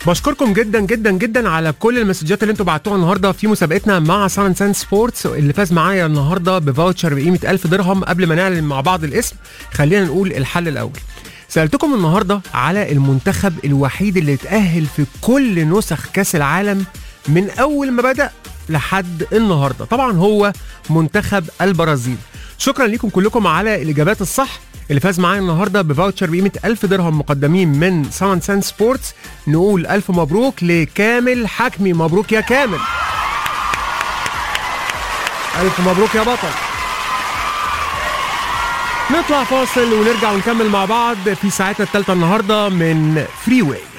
بشكركم جدا جدا جدا على كل المسجات اللي انتوا بعتوها النهارده في مسابقتنا مع سان سان سبورتس اللي فاز معايا النهارده بفاوتشر بقيمه 1000 درهم قبل ما نعلن مع بعض الاسم خلينا نقول الحل الاول سالتكم النهارده على المنتخب الوحيد اللي اتاهل في كل نسخ كاس العالم من اول ما بدا لحد النهارده طبعا هو منتخب البرازيل شكرا لكم كلكم على الاجابات الصح اللي فاز معايا النهارده بفاوتشر بقيمه 1000 درهم مقدمين من سان سان سبورتس نقول الف مبروك لكامل حكمي مبروك يا كامل الف مبروك يا بطل نطلع فاصل ونرجع ونكمل مع بعض في ساعتنا الثالثه النهارده من فري واي